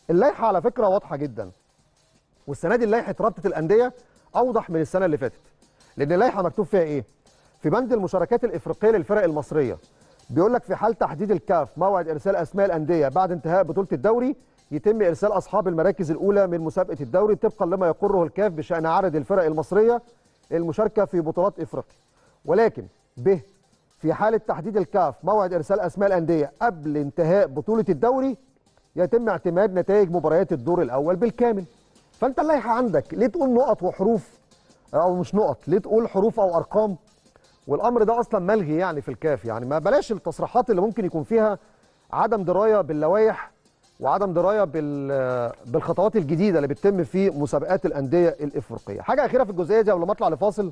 اللائحه على فكره واضحه جدا والسنه دي لائحه رابطه الانديه اوضح من السنه اللي فاتت لان اللائحه مكتوب فيها ايه في بند المشاركات الافريقيه للفرق المصريه بيقول لك في حال تحديد الكاف موعد ارسال اسماء الانديه بعد انتهاء بطوله الدوري يتم ارسال اصحاب المراكز الاولى من مسابقه الدوري طبقا لما يقره الكاف بشان عدد الفرق المصريه المشاركه في بطولات افريقيا ولكن ب في حاله تحديد الكاف موعد ارسال اسماء الانديه قبل انتهاء بطوله الدوري يتم اعتماد نتائج مباريات الدور الاول بالكامل فانت اللائحه عندك ليه تقول نقط وحروف او مش نقط ليه تقول حروف او ارقام والامر ده اصلا ملغي يعني في الكاف يعني ما بلاش التصريحات اللي ممكن يكون فيها عدم درايه باللوائح وعدم درايه بال- بالخطوات الجديده اللي بتتم في مسابقات الانديه الافريقيه حاجه اخيره في الجزئيه دي قبل ما اطلع لفاصل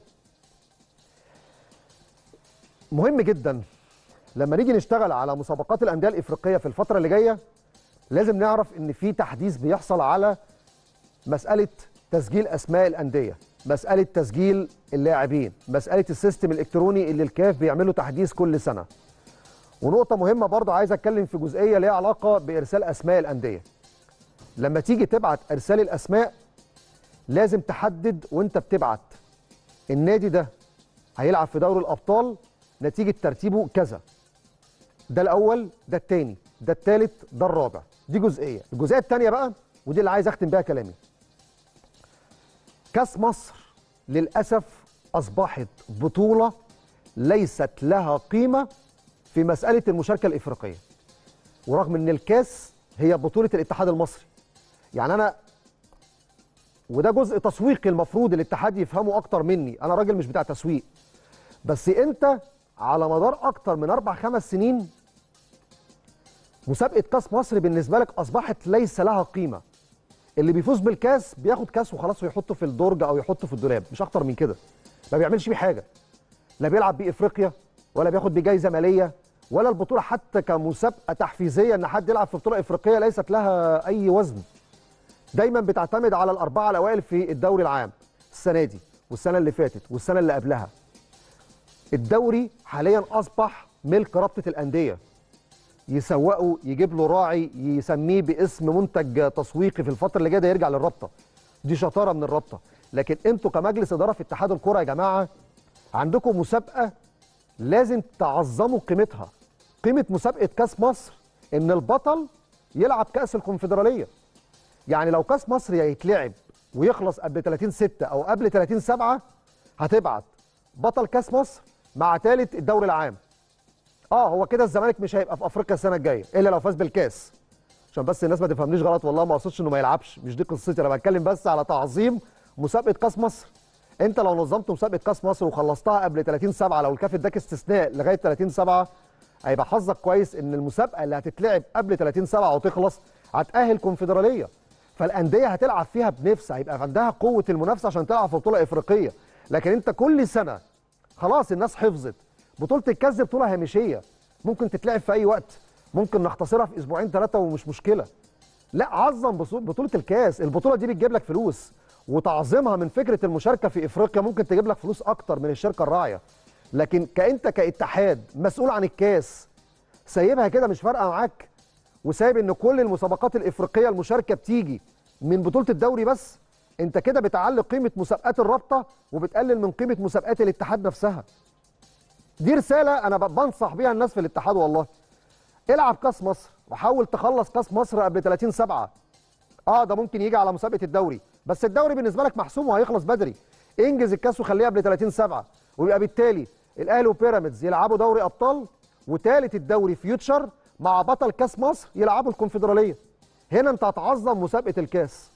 مهم جدا لما نيجي نشتغل على مسابقات الانديه الافريقيه في الفتره اللي جايه لازم نعرف ان في تحديث بيحصل على مساله تسجيل اسماء الانديه مساله تسجيل اللاعبين مساله السيستم الالكتروني اللي الكاف بيعمله تحديث كل سنه ونقطه مهمه برضه عايز اتكلم في جزئيه ليها علاقه بارسال اسماء الانديه لما تيجي تبعت ارسال الاسماء لازم تحدد وانت بتبعت النادي ده هيلعب في دوري الابطال نتيجه ترتيبه كذا ده الاول ده الثاني ده الثالث ده الرابع دي جزئيه الجزئيه الثانيه بقى ودي اللي عايز اختم بيها كلامي كاس مصر للاسف اصبحت بطوله ليست لها قيمه في مساله المشاركه الافريقيه ورغم ان الكاس هي بطوله الاتحاد المصري يعني انا وده جزء تسويقي المفروض الاتحاد يفهمه اكتر مني انا راجل مش بتاع تسويق بس انت على مدار اكتر من اربع خمس سنين مسابقه كاس مصر بالنسبه لك اصبحت ليس لها قيمه اللي بيفوز بالكاس بياخد كاس وخلاص ويحطه في الدرج او يحطه في الدولاب مش اكتر من كده ما بيعملش بيه حاجه لا بيلعب بيه افريقيا ولا بياخد بيه جايزه ماليه ولا البطوله حتى كمسابقه تحفيزيه ان حد يلعب في بطوله افريقيه ليست لها اي وزن دايما بتعتمد على الاربعه الاوائل في الدوري العام السنه دي والسنه اللي فاتت والسنه اللي قبلها الدوري حاليا اصبح ملك رابطه الانديه يسوقه يجيب له راعي يسميه باسم منتج تسويقي في الفتره اللي جايه ده يرجع للرابطه دي شطاره من الرابطه لكن انتوا كمجلس اداره في اتحاد الكره يا جماعه عندكم مسابقه لازم تعظموا قيمتها قيمه مسابقه كاس مصر ان البطل يلعب كاس الكونفدراليه يعني لو كاس مصر هيتلعب ويخلص قبل 30 6 او قبل 30 7 هتبعت بطل كاس مصر مع ثالث الدوري العام اه هو كده الزمالك مش هيبقى في افريقيا السنه الجايه الا لو فاز بالكاس عشان بس الناس ما تفهمنيش غلط والله ما اقصدش انه ما يلعبش مش دي قصتي انا بتكلم بس على تعظيم مسابقه كاس مصر انت لو نظمت مسابقه كاس مصر وخلصتها قبل 30 7 لو الكاف اداك استثناء لغايه 30 7 هيبقى حظك كويس ان المسابقه اللي هتتلعب قبل 30 7 وتخلص هتاهل كونفدراليه فالانديه هتلعب فيها بنفس هيبقى عندها قوه المنافسه عشان تلعب في بطوله افريقيه لكن انت كل سنه خلاص الناس حفظت بطوله الكاس دي بطوله هامشيه ممكن تتلعب في اي وقت ممكن نختصرها في اسبوعين ثلاثه ومش مشكله لا عظم بصو- بطوله الكاس البطوله دي بتجيب لك فلوس وتعظيمها من فكره المشاركه في افريقيا ممكن تجيب لك فلوس اكتر من الشركه الراعيه لكن كانت كاتحاد مسؤول عن الكاس سايبها كده مش فارقه معاك وسايب ان كل المسابقات الافريقيه المشاركه بتيجي من بطوله الدوري بس انت كده بتعلي قيمه مسابقات الرابطه وبتقلل من قيمه مسابقات الاتحاد نفسها دي رساله انا ب- بنصح بيها الناس في الاتحاد والله العب كاس مصر وحاول تخلص كاس مصر قبل 30 7 اه ده ممكن يجي على مسابقه الدوري بس الدوري بالنسبه لك محسوم وهيخلص بدري انجز الكاس وخليه قبل 30 7 ويبقى بالتالي الاهلي وبيراميدز يلعبوا دوري ابطال وثالث الدوري فيوتشر مع بطل كاس مصر يلعبوا الكونفدراليه هنا انت هتعظم مسابقه الكاس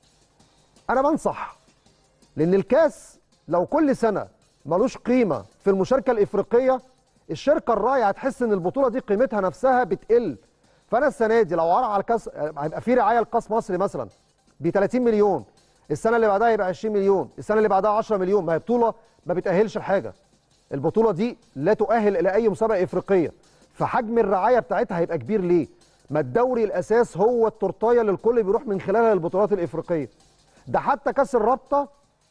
انا بنصح لان الكاس لو كل سنه ملوش قيمه في المشاركه الافريقيه الشركه الراعيه هتحس ان البطوله دي قيمتها نفسها بتقل فانا السنه دي لو عرض على الكاس هيبقى في رعايه لكاس مصر مثلا ب 30 مليون السنه اللي بعدها يبقى 20 مليون السنه اللي بعدها 10 مليون ما هي بطوله ما بتاهلش لحاجه البطوله دي لا تؤهل الى اي مسابقه افريقيه فحجم الرعايه بتاعتها هيبقى كبير ليه ما الدوري الاساس هو التورتايه اللي الكل بيروح من خلالها البطولات الافريقيه ده حتى كاس الرابطه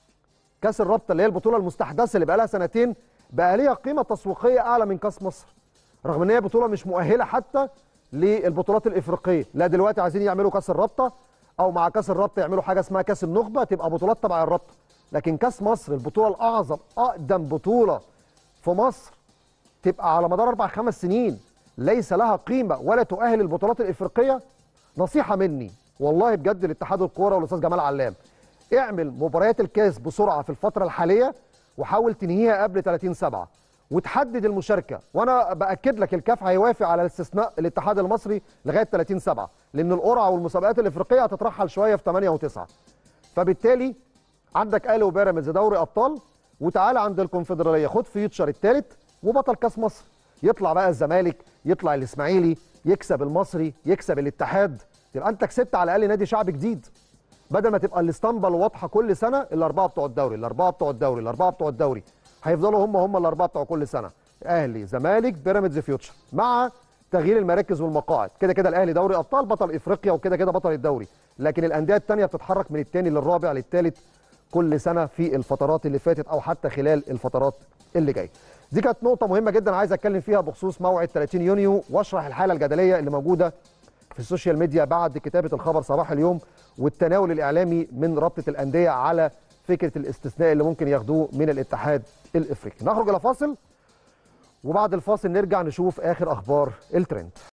كاس الرابطه اللي هي البطوله المستحدثه اللي بقى لها سنتين بقى ليها قيمه تسويقيه اعلى من كاس مصر رغم ان هي بطوله مش مؤهله حتى للبطولات الافريقيه لا دلوقتي عايزين يعملوا كاس الرابطه او مع كاس الرابطه يعملوا حاجه اسمها كاس النخبه تبقى بطولات تبع الرابطه لكن كاس مصر البطوله الاعظم اقدم بطوله في مصر تبقى على مدار اربع خمس سنين ليس لها قيمه ولا تؤهل البطولات الافريقيه نصيحه مني والله بجد لاتحاد الكوره والاستاذ جمال علام اعمل مباريات الكاس بسرعه في الفتره الحاليه وحاول تنهيها قبل 30 7 وتحدد المشاركه وانا باكد لك الكاف هيوافق على استثناء الاتحاد المصري لغايه 30 7 لان القرعه والمسابقات الافريقيه هتترحل شويه في 8 و9 فبالتالي عندك اهلي وبيراميدز دوري ابطال وتعالى عند الكونفدراليه خد فيوتشر الثالث وبطل كاس مصر يطلع بقى الزمالك يطلع الاسماعيلي يكسب المصري يكسب الاتحاد يبقى انت كسبت على الاقل نادي شعب جديد بدل ما تبقى الاسطمبه الواضحه كل سنه الاربعه بتوع الدوري الاربعه بتوع الدوري الاربعه بتوع الدوري هيفضلوا هم هم الاربعه بتوع كل سنه اهلي زمالك بيراميدز فيوتشر مع تغيير المراكز والمقاعد كده كده الاهلي دوري ابطال بطل افريقيا وكده كده بطل الدوري لكن الانديه الثانيه بتتحرك من الثاني للرابع للثالث كل سنه في الفترات اللي فاتت او حتى خلال الفترات اللي جايه دي كانت نقطه مهمه جدا عايز اتكلم فيها بخصوص موعد 30 يونيو واشرح الحاله الجدليه اللي موجوده في السوشيال ميديا بعد كتابه الخبر صباح اليوم والتناول الاعلامي من رابطه الانديه على فكره الاستثناء اللي ممكن ياخدوه من الاتحاد الافريقي نخرج الى فاصل وبعد الفاصل نرجع نشوف اخر اخبار الترند